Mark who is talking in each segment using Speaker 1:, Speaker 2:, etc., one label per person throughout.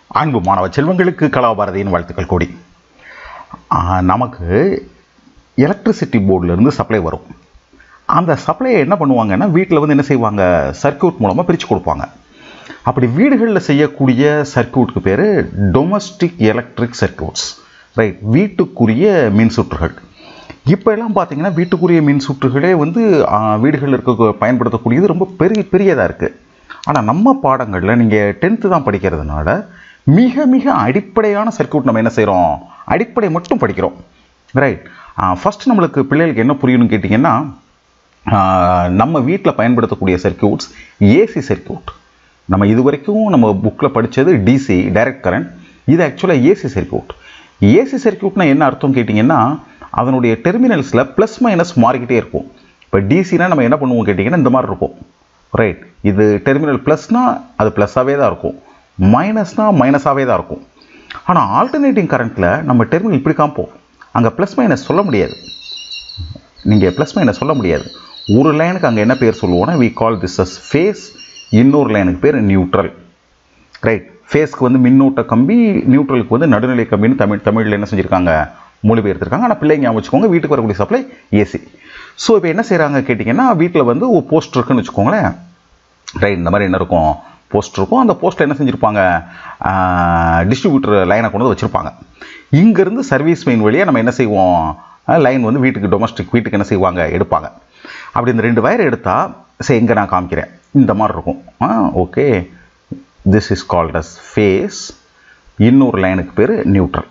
Speaker 1: அன்பு மாணவ செல்வங்களுக்கு கலாபாரதியின் வாழ்த்துக்கள் கூடி ஆ, நமக்கு எலக்ட்ரிசிட்டி போர்டிலேருந்து சப்ளை வரும் அந்த சப்ளையை என்ன பண்ணுவாங்கன்னா வீட்டில் வந்து என்ன செய்வாங்க சர்க்யூட் மூலமாக பிரித்து கொடுப்பாங்க அப்படி வீடுகளில் செய்யக்கூடிய சர்க்யூட்டுக்கு பேர் டொமஸ்டிக் எலக்ட்ரிக் சர்க்யூட்ஸ் ரைட் வீட்டுக்குரிய மின் சுற்றுகள் இப்போ எல்லாம் பார்த்தீங்கன்னா வீட்டுக்குரிய மின் சுற்றுகளே வந்து ஆ, வீடுகளில் இருக்க பயன்படுத்தக்கூடியது ரொம்ப பெரிய பெரியதாக இருக்குது ஆனால் நம்ம பாடங்களில் நீங்கள் டென்த்து தான் படிக்கிறதுனால மிக மிக அடிப்படையான சர்க்யூட் நம்ம என்ன செய்கிறோம் அடிப்படை மட்டும் படிக்கிறோம் ரைட் ஃபஸ்ட் நம்மளுக்கு பிள்ளைகளுக்கு என்ன புரியணும்னு கேட்டிங்கன்னா ஆஹ், நம்ம வீட்டில் பயன்படுத்தக்கூடிய சர்க்யூட்ஸ் ஏசி சர்க்யூட் நம்ம இது வரைக்கும் நம்ம புக்கில் படித்தது டிசி டைரக்ட் கரண்ட் இது ஆக்சுவலாக ஏசி சர்க்யூட் ஏசி சர்க்யூட்னா என்ன அர்த்தம் கேட்டிங்கன்னா அதனுடைய டெர்மினல்ஸில் ப்ளஸ் மைனஸ் மாறிக்கிட்டே இருக்கும் இப்போ டிசினா நம்ம என்ன பண்ணுவோம் கேட்டிங்கன்னா இந்த மாதிரி இருக்கும் ரைட் இது டெர்மினல் ப்ளஸ்னா அது ப்ளஸ்ஸாகவே தான் இருக்கும் மைனஸ்னா மைனஸாகவே தான் இருக்கும் ஆனால் ஆல்டர்னேட்டிங் கரண்ட்டில் நம்ம டெர்மினல் இப்படி காமிப்போம் அங்கே ப்ளஸ் மைனஸ் சொல்ல முடியாது நீங்கள் ப்ளஸ் மைனஸ் சொல்ல முடியாது ஒரு லைனுக்கு அங்கே என்ன பேர் சொல்லுவோம்னா we call this as phase இன்னொரு லைனுக்கு பேர் நியூட்ரல் ரைட் ஃபேஸ்க்கு வந்து மின்னூட்ட கம்பி நியூட்ரலுக்கு வந்து நடுநிலை கம்பின்னு தமிழ் தமிழில் என்ன செஞ்சுருக்காங்க மொழிபெயர்த்திருக்காங்க ஆனால் பிள்ளைங்க ஞாபகம் வச்சுக்கோங்க வீட்டுக்கு வரக்கூடிய சப்ளை ஏசி ஸோ இப்போ என்ன செய்கிறாங்க கேட்டிங்கன்னா வீட்டில் வந்து ஒரு போஸ்ட் இருக்குன்னு வச்சுக்கோங்களேன் ரைட் இந்த மாதிரி என்ன இருக்கும் போஸ்ட் இருக்கும் அந்த போஸ்ட்டில் என்ன செஞ்சுருப்பாங்க டிஸ்ட்ரிபியூட்டர் லைனை கொண்டு வந்து வச்சுருப்பாங்க இங்கேருந்து சர்வீஸ் மெயின் வழியாக நம்ம என்ன செய்வோம் லைன் வந்து வீட்டுக்கு டொமஸ்டிக் வீட்டுக்கு என்ன செய்வாங்க எடுப்பாங்க அப்படி இந்த ரெண்டு வயர் எடுத்தால் சரி இங்கே நான் காமிக்கிறேன் இந்த மாதிரி இருக்கும் ah okay this is called as phase இன்னொரு லைனுக்கு பேர் நியூட்ரல்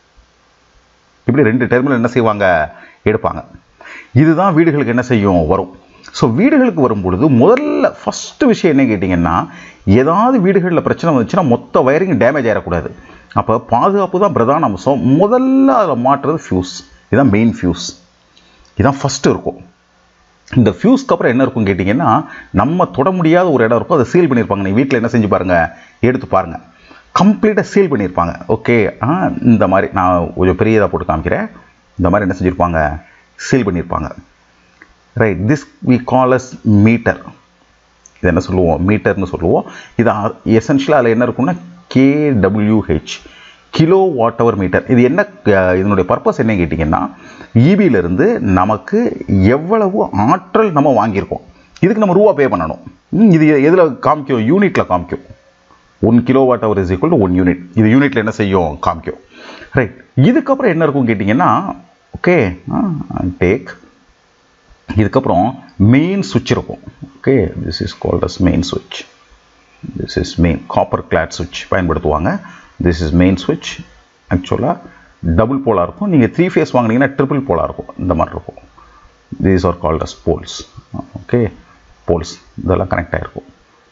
Speaker 1: இப்படி ரெண்டு டெர்மினல் என்ன செய்வாங்க எடுப்பாங்க இதுதான் வீடுகளுக்கு என்ன செய்யும் வரும் ஸோ வீடுகளுக்கு வரும்பொழுது முதல்ல ஃபஸ்ட்டு விஷயம் என்ன கேட்டிங்கன்னா ஏதாவது வீடுகளில் பிரச்சனை வந்துச்சுன்னா மொத்த வயரிங் டேமேஜ் ஆகிடக்கூடாது அப்போ பாதுகாப்பு தான் பிரதான அம்சம் முதல்ல அதில் மாட்டுறது ஃபியூஸ் இதுதான் மெயின் ஃபியூஸ் இதுதான் ஃபஸ்ட்டு இருக்கும் இந்த ஃபியூஸ்க்கு அப்புறம் என்ன இருக்கும் கேட்டிங்கன்னா நம்ம தொட முடியாத ஒரு இடம் இருக்கும் அதை சீல் பண்ணியிருப்பாங்க நீங்கள் வீட்டில் என்ன செஞ்சு பாருங்கள் எடுத்து பாருங்கள் கம்ப்ளீட்டாக சீல் பண்ணியிருப்பாங்க ஓகே ஆ இந்த மாதிரி நான் கொஞ்சம் பெரியதாக போட்டு காமிக்கிறேன் இந்த மாதிரி என்ன செஞ்சுருப்பாங்க சீல் பண்ணியிருப்பாங்க right this we call as meter இது என்ன சொல்லுவோம் மீட்டர்னு சொல்லுவோம் இது எசென்ஷியலாக அதில் என்ன இருக்கும்னா KWH kilo watt hour meter இது என்ன அஹ், இதனுடைய பர்பஸ் என்ன கேட்டிங்கன்னா இபியிலிருந்து நமக்கு எவ்வளவு ஆற்றல் நம்ம வாங்கியிருக்கோம் இதுக்கு நம்ம ரூபா பே பண்ணணும் ம், இது எதில் காமிக்கும் யூனிட்டில் காமிக்கும் one kilo watt hour is equal to one unit இது யூனிட்டில் என்ன செய்யும் காமிக்கும் ரைட் இதுக்கப்புறம் என்ன இருக்கும் கேட்டிங்கன்னா ஓகே டேக் இதுக்கப்புறம் மெயின் சுவிட்ச் இருக்கும் okay this is called as main சுவிட்ச் this is main copper Claude சுவிட்ச் பயன்படுத்துவாங்க திஸ் இஸ் மெயின் சுவிட்ச் ஆக்சுவலாக டபுள் போலாக இருக்கும் நீங்கள் த்ரீ ஃபேஸ் வாங்குனீங்கன்னா ட்ரிபிள் போலாக இருக்கும் இந்த மாதிரி இருக்கும் these are called as poles okay poles இதெல்லாம் கனெக்ட் ஆகிருக்கும்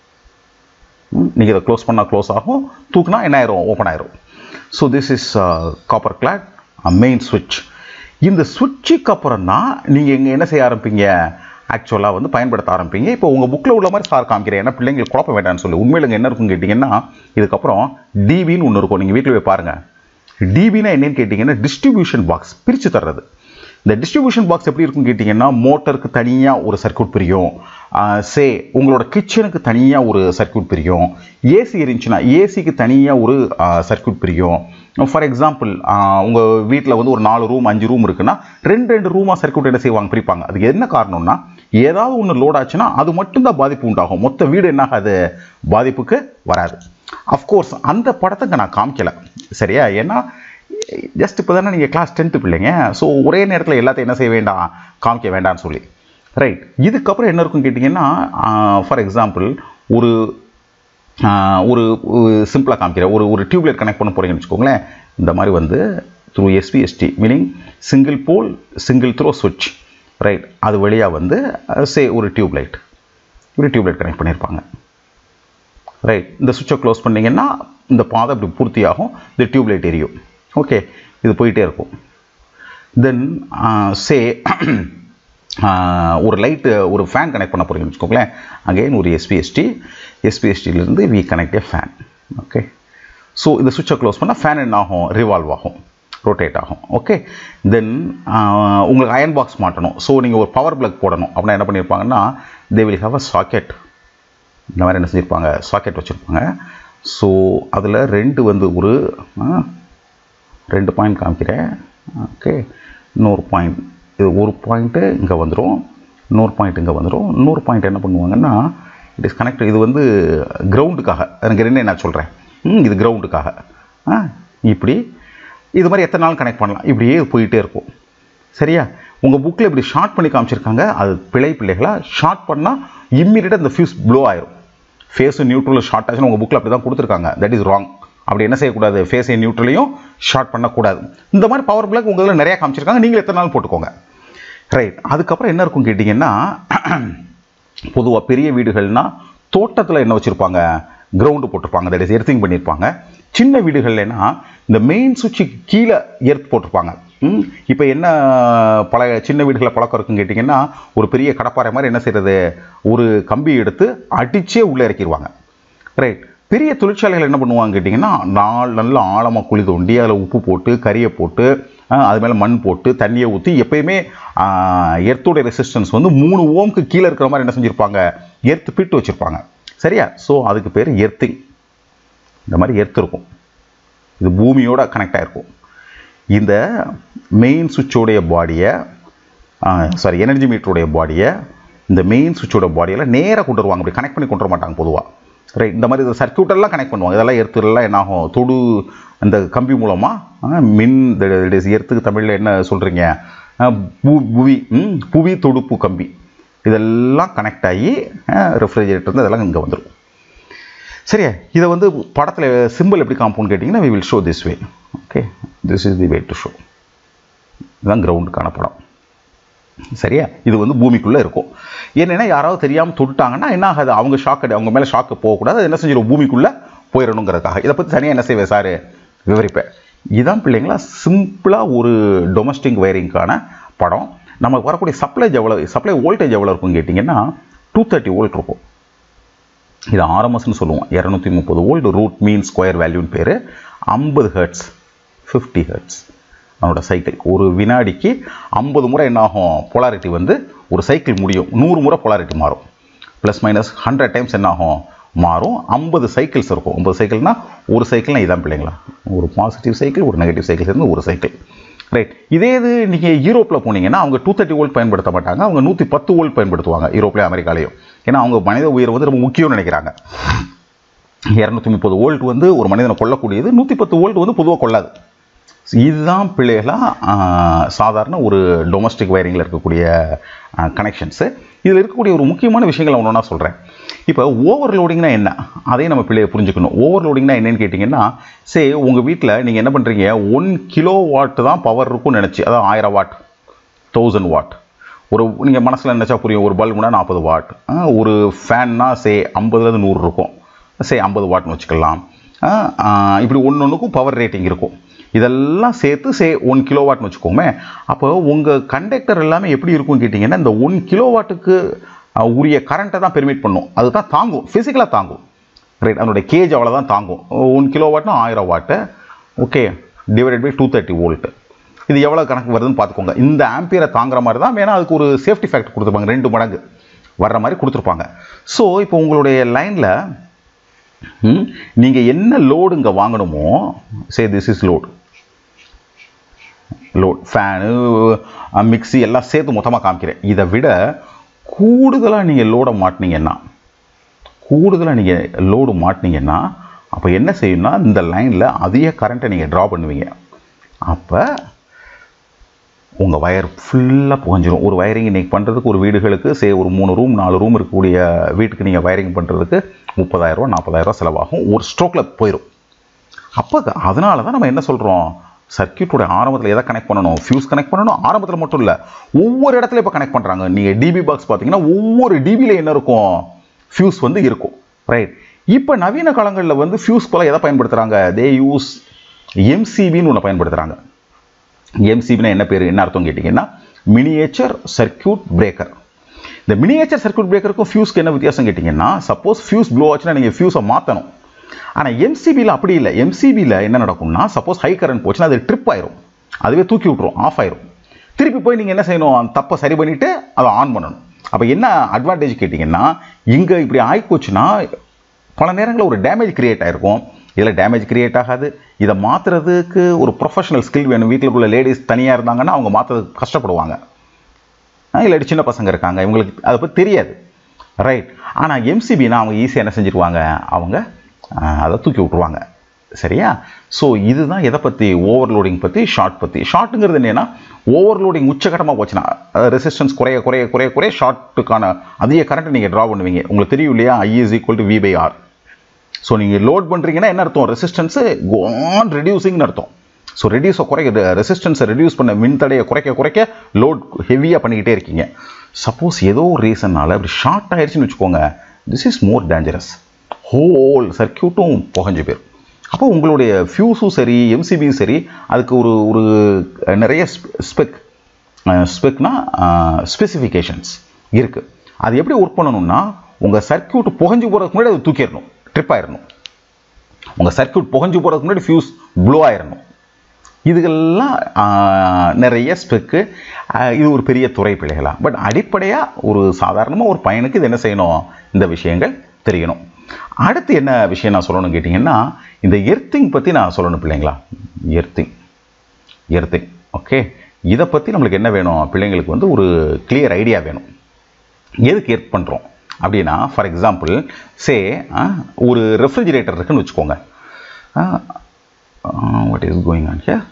Speaker 1: நீங்கள் இதை க்ளோஸ் பண்ணால் க்ளோஸ் ஆகும் தூக்குனா என்ன ஆயிரும் ஓப்பன் ஆயிரும் so this is copper clad main சுவிட்ச் இந்த சுவிட்சுக்கு அப்புறம் தான் நீங்கள் இங்கே என்ன செய்ய ஆரம்பிப்பீங்க ஆக்சுவலாக வந்து பயன்படுத்த ஆரம்பிப்பீங்க இப்போ உங்கள் புக்கில் உள்ள மாதிரி சார் காமிக்கிறேன் ஏன்னா பிள்ளைங்களுக்கு குழப்ப வேண்டாம்னு சொல்லி உண்மையில் இங்கே என்ன இருக்குன்னு கேட்டிங்கன்னா இதுக்கப்புறம் டிபின்னு ஒன்று இருக்கும் நீங்கள் வீட்டில் போய் பாருங்கள் டிபினா என்னன்னு கேட்டிங்கன்னா டிஸ்ட்ரிபியூஷன் பாக்ஸ் பிரித்து தர்றது இந்த டிஸ்ட்ரிபியூஷன் பாக்ஸ் எப்படி இருக்குன்னு கேட்டிங்கன்னா மோட்டருக்கு தனியாக ஒரு சர்க்யூட் பிரியும் சே உங்களோட கிச்சனுக்கு தனியாக ஒரு சர்க்யூட் பிரியும் ஏசி இருந்துச்சுன்னா ஏசிக்கு தனியாக ஒரு சர்க்யூட் பிரியும் ஃபார் எக்ஸாம்பிள் உங்கள் வீட்டில் வந்து ஒரு நாலு ரூம் அஞ்சு ரூம் இருக்குன்னா ரெண்டு ரெண்டு ரூமாக சர்க்யூட் என்ன செய்வாங்க பிரிப்பாங்க அதுக்கு என்ன காரணம்னா ஏதாவது ஒன்று லோட் ஆச்சுன்னா அது மட்டும்தான் பாதிப்பு உண்டாகும் மொத்த வீடு என்ன ஆகாது பாதிப்புக்கு வராது அஃப்கோர்ஸ் அந்த படத்தை நான் காமிக்கல சரியா ஏன்னா ஜஸ்ட் இப்போ தானே நீங்கள் கிளாஸ் டென்த்து பிள்ளைங்க ஸோ ஒரே நேரத்தில் எல்லாத்தையும் என்ன செய்ய வேண்டாம் காமிக்க வேண்டாம்னு சொல்லி ரைட் இதுக்கப்புறம் என்ன இருக்கும் கேட்டிங்கன்னா ஃபார் எக்ஸாம்பிள் ஒரு ஆஹ், ஒரு சிம்பிளாக காமிக்கிறேன் ஒரு ஒரு டியூப்லைட் கனெக்ட் பண்ண போகிறீங்கன்னு வச்சுக்கோங்களேன் இந்த மாதிரி வந்து through SPST meaning single pole single throw சுவிட்ச் ரைட் அது வழியாக வந்து சே ஒரு டியூப்லைட் ஒரு டியூப்லைட் கனெக்ட் பண்ணியிருப்பாங்க ரைட் இந்த சுவிட்சை க்ளோஸ் பண்ணிங்கன்னா இந்த பாதை இப்படி பூர்த்தியாகும் இந்த டியூப்லைட் எரியும் ஓகே இது போயிட்டே இருக்கும் தென் சே ஒரு லைட்டு ஒரு ஃபேன் கனெக்ட் பண்ண போகிறீங்கன்னு வச்சுக்கோங்களேன் அகைன் ஒரு எஸ்பிஎஸ்டி எஸ்பிஎஸ்டியிலேருந்து we connect a fan okay so இந்த சுவிட்சை க்ளோஸ் பண்ணால் ஃபேன் என்ன ஆகும் ரிவால்வ் ஆகும் ரொட்டேட் ஆகும் ஓகே தென் உங்களுக்கு அயன் பாக்ஸ் மாட்டணும் ஸோ நீங்கள் ஒரு பவர் பிளக் போடணும் அப்படின்னா என்ன பண்ணியிருப்பாங்கன்னா they will have a socket இந்த மாதிரி என்ன செஞ்சுருப்பாங்க சாக்கெட் வச்சுருப்பாங்க ஸோ அதில் ரெண்டு வந்து ஒரு ஆ, ரெண்டு பாயிண்ட் காமிக்கிறேன் ஓகே இன்னொரு பாயிண்ட் இது ஒரு பாயிண்ட்டு இங்கே வந்துடும் இன்னொரு பாயிண்ட் இங்கே வந்துடும் இன்னொரு பாயிண்ட் என்ன பண்ணுவாங்கன்னா இட் இஸ் கனெக்ட் இது வந்து கிரவுண்டுக்காக எனக்கு என்ன நான் சொல்கிறேன் ம், இது கிரவுண்டுக்காக ஆ இப்படி இது மாதிரி எத்தனை நாள் கனெக்ட் பண்ணலாம் இப்படியே இது போயிட்டே இருக்கும் சரியா உங்கள் புக்கில் இப்படி ஷார்ட் பண்ணி காமிச்சிருக்காங்க அது பிழை பிள்ளைகளா ஷார்ட் பண்ணால் இம்மீடியட்டாக இந்த ஃபியூஸ் ப்ளோ ஆயிரும் ஃபேஸும் நியூட்ரலும் ஷார்ட் ஆச்சுன்னு உங்கள் புக்கில் அப்படி தான் கொடுத்துருக்காங்க தட் இஸ் ராங் அப்படி என்ன செய்யக்கூடாது ஃபேஸையும் நியூட்ரலையும் ஷார்ட் பண்ணக்கூடாது இந்த மாதிரி பவர் பிளாக் உங்கள் இதில் நிறையா காமிச்சிருக்காங்க நீங்கள் எத்தனை நாள் போட்டுக்கோங்க ரைட் அதுக்கப்புறம் என்ன இருக்கும் கேட்டிங்கன்னா பொதுவாக பெரிய வீடுகள்னா தோட்டத்தில் என்ன வச்சுருப்பாங்க கிரவுண்டு போட்டிருப்பாங்க தட் இஸ் எர்த்திங் பண்ணியிருப்பாங்க சின்ன வீடுகள்லனா இந்த மெயின் சுவிட்சுக்கு கீழே எர்த் போட்டிருப்பாங்க இப்போ என்ன பல சின்ன வீடுகளில் பழக்கம் இருக்குன்னு கேட்டிங்கன்னா ஒரு பெரிய கடப்பாறை மாதிரி என்ன செய்கிறது ஒரு கம்பி எடுத்து அடிச்சே உள்ளே இறக்கிடுவாங்க ரைட் பெரிய தொழிற்சாலைகள் என்ன பண்ணுவாங்க கேட்டிங்கன்னா நாள் நல்ல ஆழமாக குழி தோண்டி அதில் உப்பு போட்டு கறியை போட்டு ஆஹ், அது மேலே மண் போட்டு தண்ணியை ஊற்றி எப்பயுமே எர்த்தோட ரெசிஸ்டன்ஸ் வந்து மூணு ஓம்க்கு கீழே இருக்கிற மாதிரி என்ன செஞ்சுருப்பாங்க எர்த்து பிட்டு வச்சுருப்பாங்க சரியா ஸோ அதுக்கு பேர் எர்த்திங் இந்த மாதிரி எர்த் இருக்கும் இது பூமியோட கனெக்ட் ஆகிருக்கும் இந்த மெயின் சுவிட்சோடைய பாடியை சாரி எனர்ஜி மீட்டருடைய பாடியை இந்த மெயின் சுவிட்சோட பாடியில் நேராக கொண்டு வருவாங்க அப்படி கனெக்ட் பண்ணி கொண்டு வர மாட்டாங்க பொதுவாக ரைட் இந்த மாதிரி இந்த circuit எல்லாம் கனெக்ட் பண்ணுவாங்க இதெல்லாம் எர்த்துலாம் என்ன ஆகும் தொடு அந்த கம்பி மூலமாக மின் எர்த்துக்கு தமிழில் என்ன சொல்கிறீங்க புவி ம், புவி தொடுப்பு கம்பி இதெல்லாம் கனெக்ட் ஆகி ரெஃப்ரிஜரேட்டர் இருந்து இதெல்லாம் இங்கே வந்துடும் சரியா இதை வந்து படத்தில் சிம்பிள் எப்படி காம்பவுண்ட் கேட்டிங்கன்னா we will show this way okay this is the way to show இதுதான் கிரவுண்டுக்கான படம் சரியா இது வந்து பூமிக்குள்ளே இருக்கும் என்னென்னா யாராவது தெரியாமல் தொட்டுட்டாங்கன்னா என்ன ஆகாது அவங்க ஷாக் அடி அவங்க மேலே ஷாக்கு போகக்கூடாது அது என்ன செஞ்சிடும் பூமிக்குள்ளே போயிடணுங்கிறதுக்காக இதை பற்றி தனியாக என்ன செய்வேன் சார் விவரிப்பேன் இதான் பிள்ளைங்களா சிம்பிளாக ஒரு டொமஸ்டிக் வயரிங்க்கான படம் நமக்கு வரக்கூடிய சப்ளை எவ்வளோ சப்ளை வோல்டேஜ் எவ்வளோ இருக்கும்னு கேட்டிங்கன்னா டூ தேர்ட்டி வோல்ட் இருக்கும் இது ஆர்எம்எஸ்னு சொல்லுவோம் இரநூத்தி முப்பது வோல்ட் ரூட் மீன் ஸ்கொயர் வேல்யூன்னு பேர் ஐம்பது ஹெர்ட்ஸ் ஃபிஃப்டி ஹெர்ட்ஸ் அவனோட சைக்கிள் ஒரு வினாடிக்கு ஐம்பது முறை என்ன ஆகும் பொலாரிட்டி வந்து ஒரு சைக்கிள் முடியும் நூறு முறை பொலாரிட்டி மாறும் ப்ளஸ் மைனஸ் ஹண்ட்ரட் டைம்ஸ் என்ன ஆகும் மாறும் ஐம்பது சைக்கிள்ஸ் இருக்கும் ஐம்பது சைக்கிள்னா ஒரு சைக்கிள்னா இதான் பிள்ளைங்களா ஒரு பாசிட்டிவ் சைக்கிள் ஒரு நெகட்டிவ் சைக்கிள் சேர்ந்து ஒரு சைக்கிள் ரைட் இதே இது நீங்கள் யூரோப்பில் போனீங்கன்னா அவங்க டூ தேர்ட்டி வோல்ட் பயன்படுத்த மாட்டாங்க அவங்க நூற்றி பத்து வோல்ட் பயன்படுத்துவாங்க யூரோப்லேயும் அமெரிக்காலையும் ஏன்னா அவங்க மனித உயிர் வந்து ரொம்ப முக்கியம்னு நினைக்கிறாங்க இரநூத்தி முப்பது வோல்ட் வந்து ஒரு மனிதனை கொல்லக்கூடியது நூற்றி பத்து வோல்ட் வந்து பொதுவாக கொள்ளாது இதுதான் பிள்ளைகளாக சாதாரண ஒரு டொமஸ்டிக் வயரிங்கில் இருக்கக்கூடிய கனெக்ஷன்ஸு இதில் இருக்கக்கூடிய ஒரு முக்கியமான விஷயங்களை ஒன்று நான் சொல்கிறேன் இப்போ ஓவர்லோடிங்னா என்ன அதையும் நம்ம பிள்ளைய புரிஞ்சுக்கணும் ஓவர்லோடிங்னா என்னன்னு கேட்டிங்கன்னா சே உங்கள் வீட்டில் நீங்கள் என்ன பண்ணுறீங்க ஒன் கிலோ வாட் தான் பவர் இருக்கும்னு நினச்சி அதாவது ஆயிரம் வாட் தௌசண்ட் வாட் ஒரு நீங்கள் மனசில் நினச்சா புரியும் ஒரு பல்புனா நாற்பது வாட் ஒரு ஃபேன்னா சே ஐம்பதுலேருந்து நூறு இருக்கும் சே ஐம்பது வாட்னு வச்சுக்கலாம் ஆ, ஆ, இப்படி ஒன்று ஒன்றுக்கும் பவர் ரேட்டிங் இருக்கும் இதெல்லாம் சேர்த்து சே ஒன் கிலோ வாட்னு வச்சுக்கோமே அப்போ உங்கள் கண்டக்டர் எல்லாமே எப்படி இருக்கும்னு கேட்டிங்கன்னா இந்த ஒன் கிலோ வாட்டுக்கு உரிய கரண்ட்டை தான் பெர்மிட் பண்ணும் அதுதான் தாங்கும் ஃபிசிக்கலாக தாங்கும் ரைட் அதனுடைய கேஜ் அவ்வளோதான் தாங்கும் ஒன் கிலோ வாட்னா ஆயிரம் watt okay divided by two thirty volt இது எவ்வளோ கணக்கு வருதுன்னு பார்த்துக்கோங்க இந்த ஆம்பியரை தாங்குற மாதிரி தான் வேணா அதுக்கு ஒரு சேஃப்டி ஃபேக்டர் கொடுத்துருப்பாங்க ரெண்டு மடங்கு வர்ற மாதிரி கொடுத்துருப்பாங்க ஸோ இப்போ உங்களுடைய லைனில் நீங்கள் என்ன லோடு இங்கே வாங்கணுமோ say this is load load fan mixie எல்லாம் சேர்த்து மொத்தமாக காமிக்கிறேன் இதை விட கூடுதலாக நீங்கள் லோடை மாட்டினீங்கன்னா கூடுதலாக நீங்கள் லோடு மாட்டினீங்கன்னா அப்போ என்ன செய்யணும்னா இந்த லைனில் அதிக கரண்ட்டை நீங்கள் ட்ரா பண்ணுவீங்க அப்போ உங்கள் வயர் ஃபுல்லாக புகஞ்சிரும் ஒரு வயரிங் இன்றைக்கி பண்ணுறதுக்கு ஒரு வீடுகளுக்கு சே ஒரு மூணு ரூம் நாலு ரூம் இருக்கக்கூடிய வீட்டுக்கு நீங்கள் வயரிங் பண்ணுறதுக்கு முப்பதாயிரரூவா நாற்பதாயிரரூவா செலவாகும் ஒரு ஸ்ட்ரோக்கில் போயிடும் அப்போ அதனால தான் நம்ம என்ன சொல்கிறோம் சர்க்கியூட்டோட ஆரம்பத்தில் எதை கனெக்ட் பண்ணணும் ஃபியூஸ் கனெக்ட் பண்ணணும் ஆரம்பத்தில் மட்டும் இல்லை ஒவ்வொரு இடத்துல இப்போ கனெக்ட் பண்ணுறாங்க நீங்கள் டிபி பாக்ஸ் பார்த்தீங்கன்னா ஒவ்வொரு டிபியில் என்ன இருக்கும் ஃபியூஸ் வந்து இருக்கும் ரைட் இப்போ நவீன காலங்களில் வந்து ஃபியூஸ் போல் எதை பயன்படுத்துகிறாங்க தே யூஸ் எம்சிபின்னு ஒன்று பயன்படுத்துகிறாங்க எம்சிபினா என்ன பேர் என்ன அர்த்தம் கேட்டிங்கன்னா மினியேச்சர் சர்க்கியூட் பிரேக்கர் இந்த மினியேச்சர் சர்க்கியூட் பிரேக்கருக்கும் ஃபியூஸ்க்கு என்ன வித்தியாசம் கேட்டிங்கன்னா சப்போஸ் ஃபியூஸ் ப்ளோ ஆச்சுன்னா நீங்கள் ஃபியூஸை மாற்றணும் ஆனால் எம்சிபியில் அப்படி இல்லை எம்சிபியில் என்ன நடக்கும்னா சப்போஸ் ஹை கரண்ட் போச்சுன்னா அது ட்ரிப் ஆயிரும் அதுவே தூக்கி விட்ரும் ஆஃப் ஆயிரும் திருப்பி போய் நீங்கள் என்ன செய்யணும் அந்த தப்பை சரி பண்ணிவிட்டு அதை ஆன் பண்ணணும் அப்போ என்ன அட்வான்டேஜ் கேட்டிங்கன்னா இங்கே இப்படி ஆயிப்போச்சுன்னா பல நேரங்களில் ஒரு டேமேஜ் கிரியேட் ஆகிருக்கும் இதில் டேமேஜ் கிரியேட் ஆகாது இதை மாற்றுறதுக்கு ஒரு ப்ரொஃபஷனல் ஸ்கில் வேணும் வீட்டில் உள்ள லேடிஸ் தனியாக இருந்தாங்கன்னா அவங்க மாற்றுறதுக்கு கஷ்டப்படுவாங்க இல்லாட்டி சின்ன பசங்க இருக்காங்க இவங்களுக்கு அதை பற்றி தெரியாது ரைட் ஆனால் எம்சிபினா அவங்க ஈஸியாக என்ன செஞ்சுருவாங்க அவங்க அதை தூக்கி விட்ருவாங்க சரியா ஸோ இதுதான் எதை பற்றி ஓவர்லோடிங் பற்றி ஷார்ட் பற்றி ஷார்ட்டுங்கிறது என்னென்னா ஓவர்லோடிங் உச்சகட்டமாக போச்சுன்னா ரெசிஸ்டன்ஸ் குறைய குறைய குறைய குறைய ஷார்ட்டுக்கான அதிக கரண்ட்டை நீங்கள் ட்ரா பண்ணுவீங்க உங்களுக்கு தெரியும் இல்லையா I is equal to V by R so நீங்கள் லோட் பண்ணுறீங்கன்னா என்ன அர்த்தம் ரெசிஸ்டன்ஸு கோன் ரெடியூசிங்னு அர்த்தம் ஸோ ரெடியூஸை குறைக்க ரெசிஸ்டன்ஸை ரெடியூஸ் பண்ண மின்தடையை குறைக்க குறைக்க லோட் ஹெவியாக பண்ணிக்கிட்டே இருக்கீங்க சப்போஸ் ஏதோ ஒரு ரீசன்னால் அப்படி ஷார்ட் ஆயிடுச்சுன்னு வச்சுக்கோங்க this is more dangerous whole சர்க்கியூட்டும் புகஞ்சு போயிடும் அப்போ உங்களுடைய ஃபியூஸும் சரி எம்சிபியும் சரி அதுக்கு ஒரு ஒரு நிறைய ஸ்பெக் ஸ்பெக்னா ஸ்பெசிஃபிகேஷன்ஸ் இருக்குது அது எப்படி ஒர்க் பண்ணணும்னா உங்கள் சர்க்கியூட் புகஞ்சு போகிறதுக்கு முன்னாடி அது தூக்கிடணும் ட்ரிப் ஆயிடணும் உங்கள் சர்க்கியூட் புகஞ்சு போகிறதுக்கு முன்னாடி ஃபியூஸ் ப்ளோ ஆயிடணும் இதுகள்லாம் நிறைய ஸ்பெக்கு இது ஒரு பெரிய துறை பிள்ளைகளா பட் அடிப்படையாக ஒரு சாதாரணமாக ஒரு பையனுக்கு இது என்ன செய்யணும் இந்த விஷயங்கள் தெரியணும் அடுத்து என்ன விஷயம் நான் சொல்லணும்னு கேட்டிங்கன்னா இந்த எர்த்திங் பற்றி நான் சொல்லணும் பிள்ளைங்களா எர்த்திங் எர்த்திங் ஓகே இதை பற்றி நம்மளுக்கு என்ன வேணும் பிள்ளைங்களுக்கு வந்து ஒரு கிளியர் ஐடியா வேணும் எதுக்கு எர்த் பண்ணுறோம் அப்படின்னா ஃபார் எக்ஸாம்பிள் சே ஒரு ரெஃப்ரிஜிரேட்டர் இருக்குன்னு வச்சுக்கோங்க what is going on here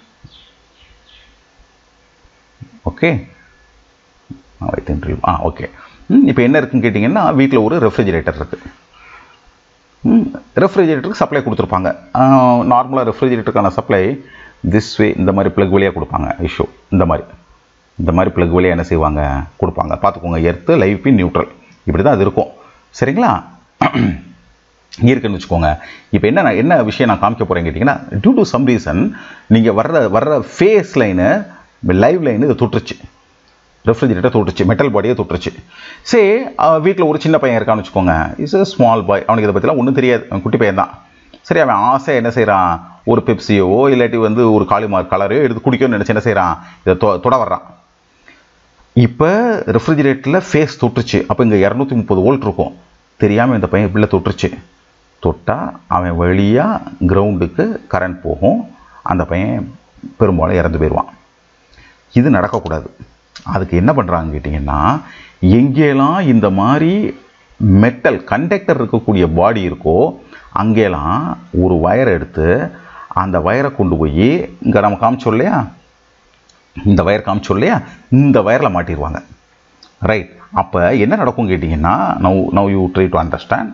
Speaker 1: okay within ah okay இப்போ என்ன இருக்குன்னு கேட்டிங்கன்னா வீட்டில் ஒரு ரெஃப்ரிஜிரேட்டர் இருக்குது ரெஃப்ரிஜிரேட்டருக்கு சப்ளை கொடுத்துருப்பாங்க நார்மலாக ரெஃப்ரிஜிரேட்டருக்கான சப்ளை திஸ் வே இந்த மாதிரி ப்ளக் வழியாக கொடுப்பாங்க இஷ்யூ இந்த மாதிரி இந்த மாதிரி ப்ளக் வழியாக என்ன செய்வாங்க கொடுப்பாங்க பார்த்துக்கோங்க எர்த்து லைவ் பின் நியூட்ரல் இப்படி தான் அது இருக்கும் சரிங்களா இருக்குன்னு வச்சுக்கோங்க இப்போ என்ன என்ன விஷயம் நான் காமிக்க போகிறேன் கேட்டிங்கன்னா டியூ டு சம் ரீசன் நீங்கள் வர்ற வர்ற ஃபேஸ் லைனு லைவ் லைனு இது தொட்டுருச்சு ரெஃப்ரிஜிரேட்டர் தொட்டுருச்சு மெட்டல் பாடியை தொட்டுருச்சு சே வீட்டில் ஒரு சின்ன பையன் இருக்கான்னு வச்சுக்கோங்க இஸ் a ஸ்மால் பாய் அவனுக்கு இதை பற்றிலாம் ஒன்றும் தெரியாது அவன் குட்டி பையன் தான் சரி அவன் ஆசை என்ன செய்கிறான் ஒரு பெப்சியோ இல்லாட்டி வந்து ஒரு காளிமார் கலரையோ எடுத்து குடிக்கணும்னு நினச்சி என்ன செய்கிறான் இதை தொ தொட வர்றான் இப்போ ரெஃப்ரிஜிரேட்டரில் ஃபேஸ் தொட்டுருச்சு அப்போ இங்கே இரநூத்தி முப்பது வோல்ட் இருக்கும் தெரியாமல் இந்த பையன் இப்படில தொட்டுருச்சு தொட்டால் அவன் வழியாக கிரவுண்டுக்கு கரண்ட் போகும் அந்த பையன் பெரும்பாலும் இறந்து போயிடுவான் இது நடக்கக்கூடாது அதுக்கு என்ன பண்ணுறாங்க கேட்டிங்கன்னா எங்கேலாம் இந்த மாதிரி மெட்டல் கண்டக்டர் இருக்கக்கூடிய பாடி இருக்கோ அங்கேலாம் ஒரு வயரை எடுத்து அந்த வயரை கொண்டு போய் இங்கே நம்ம காமிச்சோம் இல்லையா இந்த வயர் காமிச்சோம் இல்லையா இந்த வயரில் மாட்டிடுவாங்க ரைட் அப்போ என்ன நடக்கும் கேட்டிங்கன்னா now now you try to understand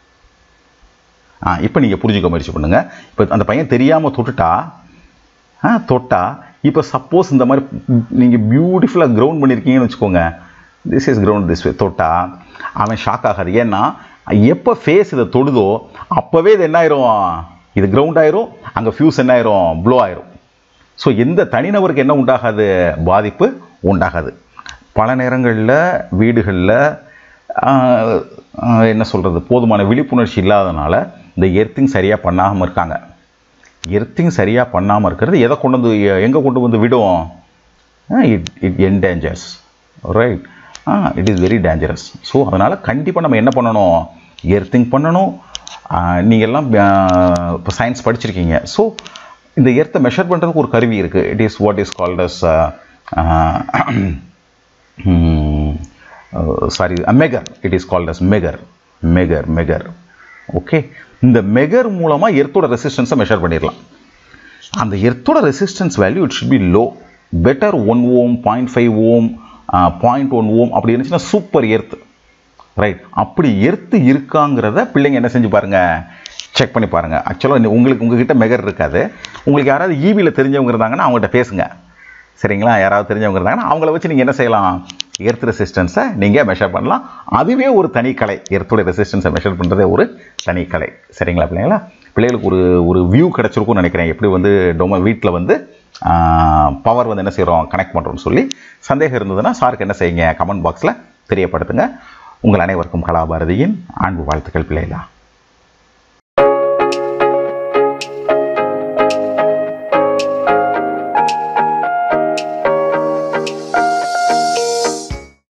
Speaker 1: ah இப்போ நீங்கள் புரிஞ்சுக்க முயற்சி பண்ணுங்கள் இப்போ அந்த பையன் தெரியாமல் தொட்டுட்டா ஆ தொட்டா இப்போ சப்போஸ் இந்த மாதிரி நீங்கள் பியூட்டிஃபுல்லாக கிரவுண்ட் பண்ணியிருக்கீங்கன்னு வச்சுக்கோங்க this is ground this way தொட்டா அவன் ஷாக் ஆகாது ஏன்னா எப்போ ஃபேஸ் இதை தொடுதோ அப்போவே இது என்ன ஆயிரும் இது கிரவுண்ட் ஆயிரும் அங்கே ஃபியூஸ் என்ன ஆயிரும் ப்ளோ ஆயிரும் ஸோ எந்த தனிநபருக்கு என்ன உண்டாகாது பாதிப்பு உண்டாகாது பல நேரங்களில் வீடுகளில் என்ன சொல்கிறது போதுமான விழிப்புணர்ச்சி இல்லாதனால இந்த எர்த்திங் சரியாக பண்ணாமல் இருக்காங்க எர்த்திங் சரியாக பண்ணாமல் இருக்கிறது எதை கொண்டு வந்து எங்கே கொண்டு வந்து விடும் it it endangers right it is very dangerous so அதனால் கண்டிப்பாக நம்ம என்ன பண்ணணும் எர்த்திங் பண்ணணும் நீங்கள் எல்லாம் இப்போ சயின்ஸ் படிச்சிருக்கீங்க ஸோ இந்த எர்த்தை மெஷர் பண்ணுறதுக்கு ஒரு கருவி இருக்குது it is what is called as sorry megger it is called as megger megger megger okay இந்த மெகர் மூலமாக எர்த்தோட ரெசிஸ்டன்ஸை மெஷர் பண்ணிடலாம் அந்த எர்த்தோட resistance value it should be low better one ohm point five ohm point one ohm அப்படி இருந்துச்சுன்னா super earth right அப்படி எர்த்து இருக்காங்கிறத பிள்ளைங்க என்ன செஞ்சு பாருங்கள் செக் பண்ணி பாருங்கள் ஆக்சுவலாக உங்களுக்கு உங்ககிட்ட மெகர் இருக்காது உங்களுக்கு யாராவது ஈபியில் தெரிஞ்சவங்க இருந்தாங்கன்னா அவங்ககிட்ட பேசுங்க சரிங்களா யாராவது தெரிஞ்சவங்க இருந்தாங்கன்னா அவங்கள வச்சு நீங்கள் என்ன செய்யலாம் எர்த் ரெசிஸ்டன்ஸை நீங்கள் மெஷர் பண்ணலாம் அதுவே ஒரு தனி கலை எர்த்தோட ரெசிஸ்டன்ஸை மெஷர் பண்ணுறதே ஒரு தனி கலை சரிங்களா பிள்ளைங்களா பிள்ளைகளுக்கு ஒரு ஒரு வியூ கிடச்சிருக்கும்னு நினைக்கிறேன் எப்படி வந்து டொம வீட்டில் வந்து பவர் வந்து என்ன செய்கிறோம் கனெக்ட் பண்ணுறோம்னு சொல்லி சந்தேகம் இருந்ததுன்னா சாருக்கு என்ன செய்யுங்க கமெண்ட் பாக்ஸில் தெரியப்படுத்துங்க உங்கள் அனைவருக்கும் கலாபாரதியின் அன்பு வாழ்த்துக்கள் பிள்ளைகளா